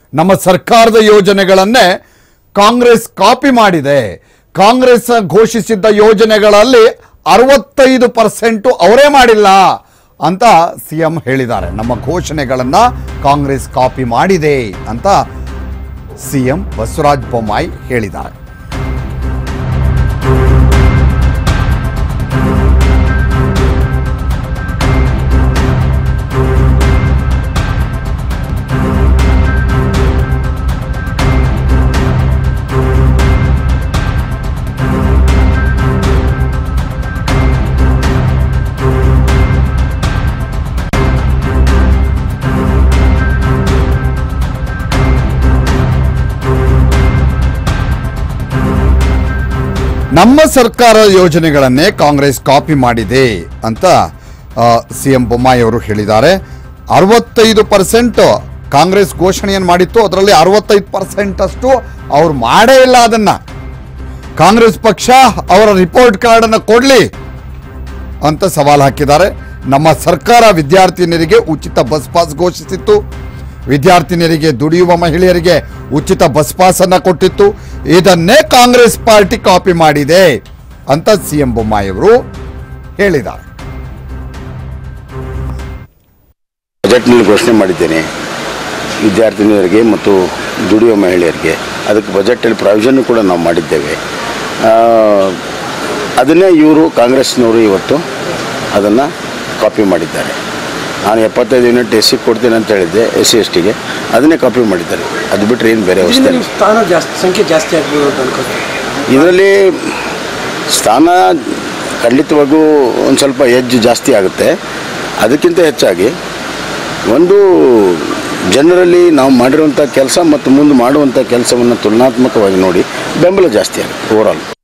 ನಮ್ಮ ಸರ್ಕಾರದ ಯೋಜನೆಗಳನ್ನೇ ಕಾಂಗ್ರೆಸ್ ಕಾಪಿ ಮಾಡಿದೆ ಕಾಂಗ್ರೆಸ್ ಘೋಷಿಸಿದ್ದ ಯೋಜನೆಗಳಲ್ಲಿ ಅರವತ್ತೈದು ಪರ್ಸೆಂಟು ಅವರೇ ಮಾಡಿಲ್ಲ ಅಂತ ಸಿ ಎಂ ಹೇಳಿದ್ದಾರೆ ನಮ್ಮ ಘೋಷಣೆಗಳನ್ನ ಕಾಂಗ್ರೆಸ್ ಕಾಪಿ ಮಾಡಿದೆ ಅಂತ ಸಿ ಎಂ ಬಸವರಾಜ ಬೊಮ್ಮಾಯಿ ಹೇಳಿದ್ದಾರೆ ನಮ್ಮ ಸರ್ಕಾರ ಯೋಜನೆಗಳನ್ನೇ ಕಾಂಗ್ರೆಸ್ ಕಾಪಿ ಮಾಡಿದೆ ಅಂತ ಸಿ ಎಂ ಬೊಮ್ಮಾಯಿ ಅವರು ಹೇಳಿದ್ದಾರೆ ಅರವತ್ತೈದು ಪರ್ಸೆಂಟ್ ಕಾಂಗ್ರೆಸ್ ಘೋಷಣೆಯನ್ನು ಮಾಡಿತ್ತು ಅದರಲ್ಲಿ ಅರವತ್ತೈದು ಪರ್ಸೆಂಟ್ ಅಷ್ಟು ಅವ್ರು ಮಾಡೇ ಇಲ್ಲ ಅದನ್ನ ಕಾಂಗ್ರೆಸ್ ಪಕ್ಷ ಅವರ ರಿಪೋರ್ಟ್ ಕಾರ್ಡ್ ಅನ್ನು ಕೊಡ್ಲಿ ಅಂತ ಸವಾಲು ಹಾಕಿದ್ದಾರೆ ನಮ್ಮ ಸರ್ಕಾರ ವಿದ್ಯಾರ್ಥಿನಿಯರಿಗೆ ಉಚಿತ ಬಸ್ ಪಾಸ್ ಘೋಷಿಸಿತ್ತು ವಿದ್ಯಾರ್ಥಿನಿಯರಿಗೆ ದುಡಿಯುವ ಮಹಿಳೆಯರಿಗೆ ಉಚಿತ ಬಸ್ ಪಾಸ್ ಅನ್ನ ಕೊಟ್ಟಿತ್ತು ಇದನ್ನೇ ಕಾಂಗ್ರೆಸ್ ಪಾರ್ಟಿ ಕಾಪಿ ಮಾಡಿದೆ ಅಂತ ಸಿ ಎಂ ಬೊಮ್ಮಾಯಿ ಅವರು ಹೇಳಿದ್ದಾರೆ ಬಜೆಟ್ನಲ್ಲಿ ಘೋಷಣೆ ಮಾಡಿದ್ದೇನೆ ವಿದ್ಯಾರ್ಥಿನಿಯರಿಗೆ ಮತ್ತು ದುಡಿಯುವ ಮಹಿಳೆಯರಿಗೆ ಅದಕ್ಕೆ ಬಜೆಟಲ್ಲಿ ಪ್ರಾವಿಷನ್ ಕೂಡ ನಾವು ಮಾಡಿದ್ದೇವೆ ಆ, ಅದನ್ನೇ ಇವರು ಕಾಂಗ್ರೆಸ್ನವರು ಇವತ್ತು ಅದನ್ನು ಕಾಪಿ ಮಾಡಿದ್ದಾರೆ ನಾನು ಎಪ್ಪತ್ತೈದು ಯೂನಿಟ್ ಎಸ್ ಸಿ ಕೊಡ್ತೇನೆ ಅಂತ ಹೇಳಿದ್ದೆ ಎಸ್ ಸಿ ಎಸ್ ಟಿಗೆ ಅದನ್ನೇ ಕಾಪಿ ಮಾಡಿದ್ದಾರೆ ಅದು ಬಿಟ್ಟರೆ ಏನು ಬೇರೆ ಇದರಿಂದ ಅವಸ್ಥೆ ನಿಮ್ಮ ಸ್ಥಾನ ಜಾಸ್ತಿ ಸಂಖ್ಯೆ ಜಾಸ್ತಿ ಆಗ್ಬೋದು ಅಂತ ಅನ್ಕೋತೀನಿ ಇದರಲ್ಲಿ ಸ್ಥಾನ ಖಂಡಿತವಾಗೂ ಒಂದು ಸ್ವಲ್ಪ ಎಜ್ಜು ಜಾಸ್ತಿ ಆಗುತ್ತೆ ಅದಕ್ಕಿಂತ ಹೆಚ್ಚಾಗಿ ಒಂದು ಜನರಲ್ಲಿ ನಾವು ಮಾಡಿರುವಂಥ ಕೆಲಸ ಮತ್ತು ಮುಂದೆ ಮಾಡುವಂಥ ಕೆಲಸವನ್ನು ತುಲನಾತ್ಮಕವಾಗಿ ನೋಡಿ ಬೆಂಬಲ ಜಾಸ್ತಿ ಆಗುತ್ತೆ ಓವರಾಲ್